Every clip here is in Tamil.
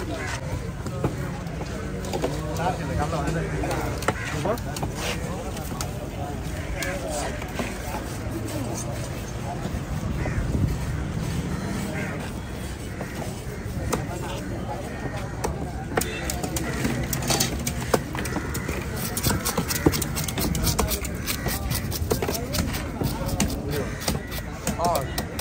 ஆ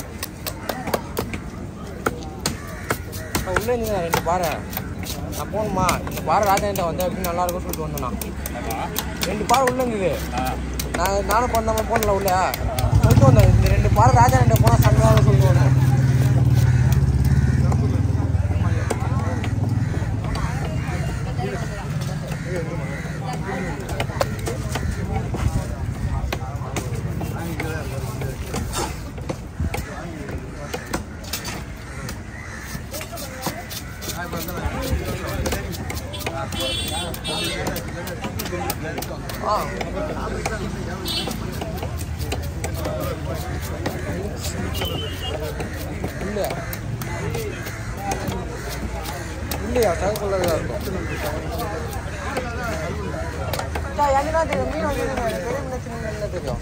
உள்ளே இருந்தீங்க ரெண்டு பாறை நான் போகணுமா இந்த பாறை ராஜாண்ட வந்து அப்படின்னு நல்லா இருக்கும் சொல்லிட்டு வந்தேன் நான் ரெண்டு பாறை உள்ள இருந்தது நான் நானும் பண்ணாம போனல உள்ள சொல்லிட்டு வந்தேன் இந்த ரெண்டு பாறை ராஜா ரெண்டு போனால் சண்டையாக சொல்லிட்டு வந்தேன் ஆ இல்லையா இல்லையா டேங்க்குள்ளே தான் இருக்கும் அக்கா, எனக்கு தான் தெரியும் மீன் வந்து பெரிய மீன் சின்ன மீன் தான் தெரியும்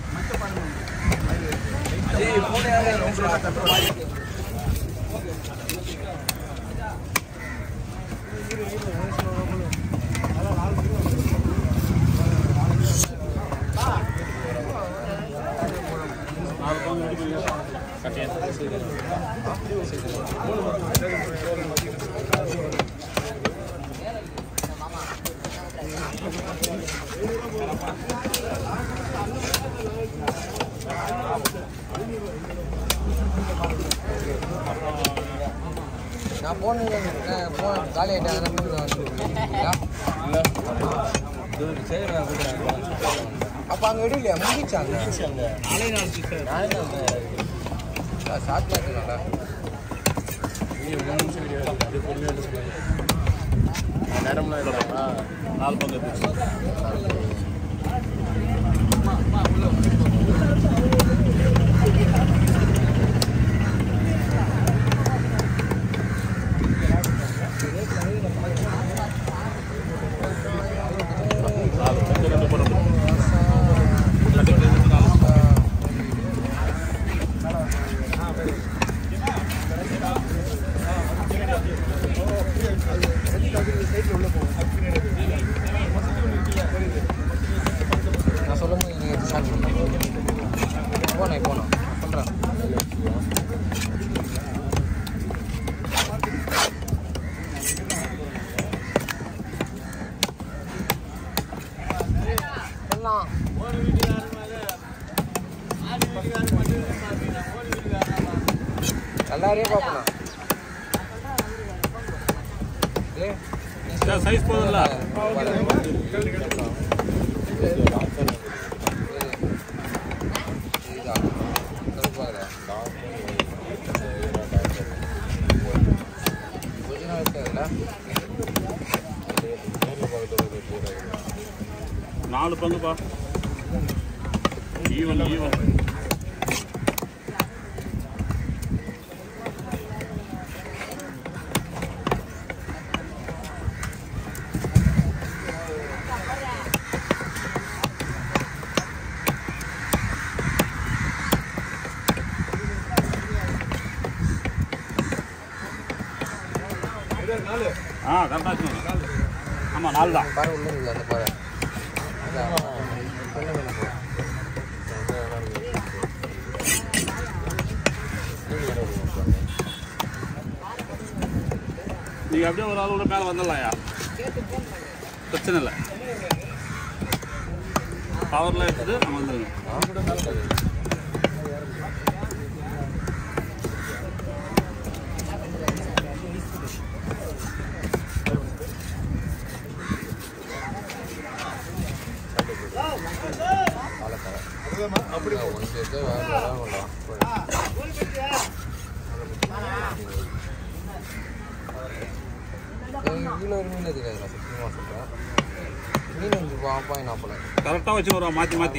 நான் போன போன காலி அப்போ அங்கே விடலையா முடிச்சாங்க சாப்பிட்டு இருக்கலாம்ல நேரம்லாம் இல்லைடா நாலு பங்கு இருந்துச்சு நாலு பங்கு ரெண்டு போடணும் ரெண்டு ரெண்டு நாலு நான் சொல்லும் போது நீங்கள் ஸ்டார்ட் பண்ணுங்க போனேன் போனோம் பண்ணுறேன் சொல்லலாம் எல்லாரையும் பார்க்கலாம் ஏ சைஸ் போதும்ல நாலு பங்குப்பா ஈவன் ஈவன் ஆ கரெக்டாக ஆமாம் நாலு தான் பாரு உள்ள இல்லை அந்த பாரு நீங்கள் அப்படியே ஒரு ஆளோட மேலே வந்துடலாம்யா பிரச்சனை இல்லை பவர்லாம் எடுத்துட்டு நம்ம வந்துடுங்க அப்படி ஒன்று சேர்த்து வேறு வேறு இவ்வளோ ஒரு மீன் தெரியாது நான் சத்தியமாக சொல்கிறேன் மீன் வந்து பாப்பாய் நான் போல கரெக்டாக வச்சு வருவோம் மாற்றி மாற்றி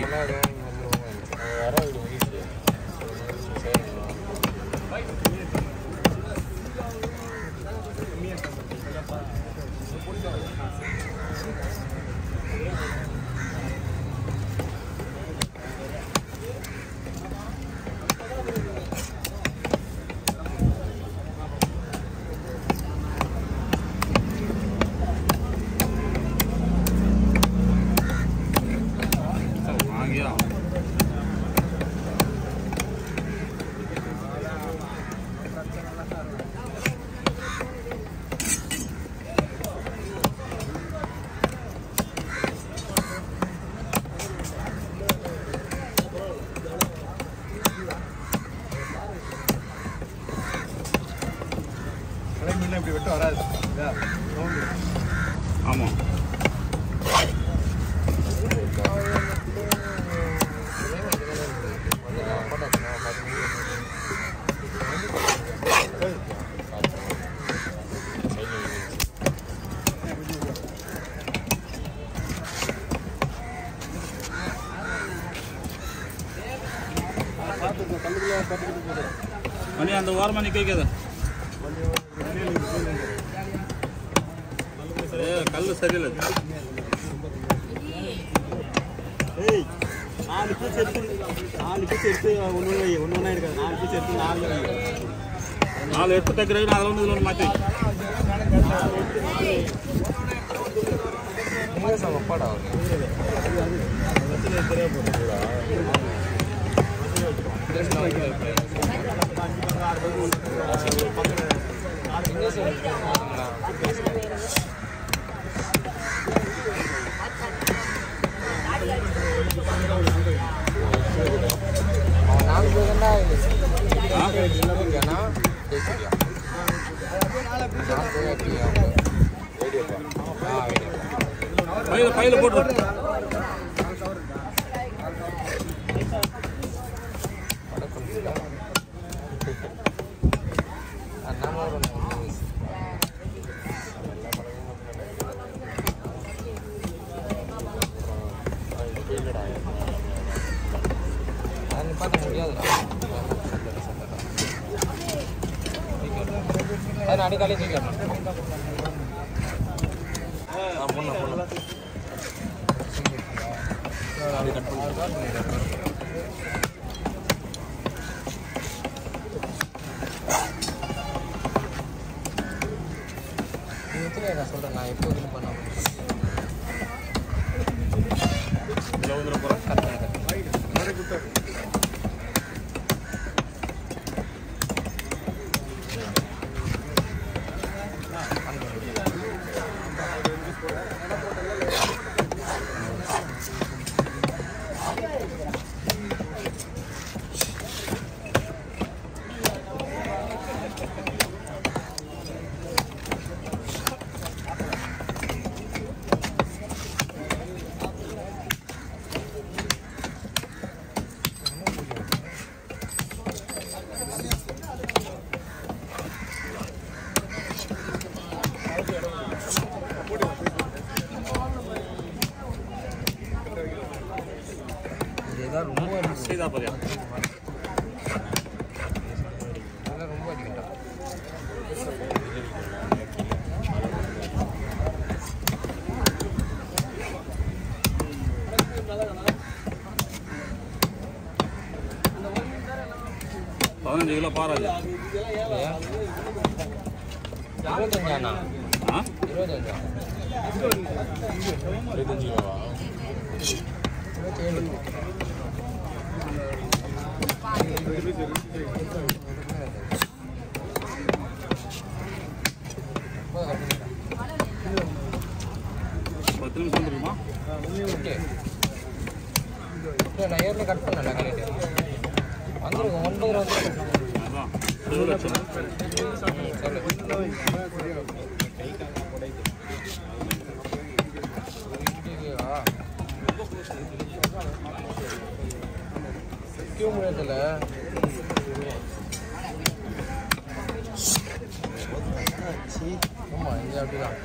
ஆமாம் மணி அந்த ஓரமாக நிற்க வைக்காத ஏ கல் சரியில்லை ஏய் நாலு பீஸ் எடுத்து நாலு பீஸ் எடுத்து ஒன்று ஒன்று ஒன்று ஒன்றா இருக்காது நாலு பீஸ் எடுத்து நாலு வை. நாலு எடுத்து டக்குறதுக்கு நான் அதில் ஒன்று இதில் ஒன்று மாற்றி அப்பாடா அவன் நாலு பேர் தான்டா ஏன்னா ஜெயிச்சிருக்கியா நாலு பேர் ஆக்கியா ஆ வீடியோ பையில பையில போட்டு அடிக்காலே தூக்கிடணும் ஆ பொண்ணு பொண்ணு அது கட் பண்ணி நீ எத்தனை நான் சொல்கிறேன் நான் எப்போ இது பண்ண இதில் வந்துட போகிறேன் கரெக்டாக இதுதான் ரொம்ப அடிக்கும் சீதா பாரியா இதெல்லாம் ரொம்ப அடிக்கண்டா பதினஞ்சு கிலோ பாராது இல்லையா இருபத்தஞ்சாண்ணா ஆ இருபத்தஞ்சா இருபத்தஞ்சு ரூபா இருபத்தேழு பத்து நிமிஷம் வந்துருக்குமா ஓகே இல்லை நான் ஏற்கனவே கட் பண்ணல கரெக்டு வந்துருக்கும் ஒன்பது வந்துருக்கும் அதான் இருபது லட்சம் சொல்லு கியூ முடியல ஆமா இங்க அப்படிதான்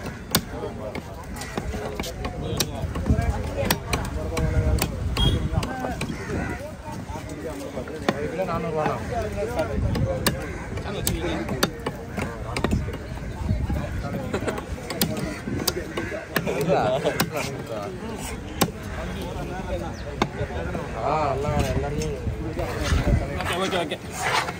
ஒரு கிலோ நானூறுவாண்ணா இதா? ஆ எல்லாம் எல்லாமே ஓகே ஓகே ஓகே